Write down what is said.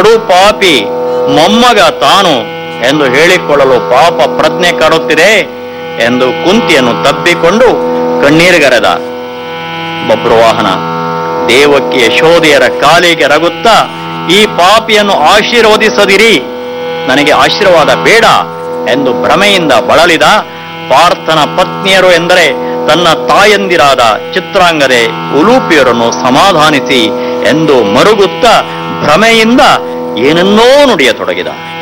ಕಡು ಪಾಪಿ ಮೊಮ್ಮಗ ತಾನು ಎಂದು ಹೇಳಿಕೊಳ್ಳಲು ಪಾಪ ಪ್ರಜ್ಞೆ ಕಾಡುತ್ತಿದೆ ಎಂದು ಕುಂತಿಯನ್ನು ತಬ್ಬಿಕೊಂಡು ಕಣ್ಣೀರುಗರೆದ ಬಬ್ರುವಾಹನ ದೇವಕ್ಕೆ ಯಶೋದೆಯರ ಕಾಲಿಗೆ ರಗುತ್ತಾ ಈ ಪಾಪಿಯನ್ನು ಆಶೀರ್ವದಿಸದಿರಿ ನನಗೆ ಆಶೀರ್ವಾದ ಬೇಡ ಎಂದು ಭ್ರಮೆಯಿಂದ ಬಳಲಿದ ಪಾರ್ಥನ ಪತ್ನಿಯರು ಎಂದರೆ ತನ್ನ ತಾಯಂದಿರಾದ ಚಿತ್ರಾಂಗದೆ ಉಲೂಪಿಯರನ್ನು ಸಮಾಧಾನಿಸಿ ಎಂದು ಮರುಗುತ್ತಾ ಭ್ರಮೆಯಿಂದ ಏನನ್ನೋ ನುಡಿಯತೊಡಗಿದ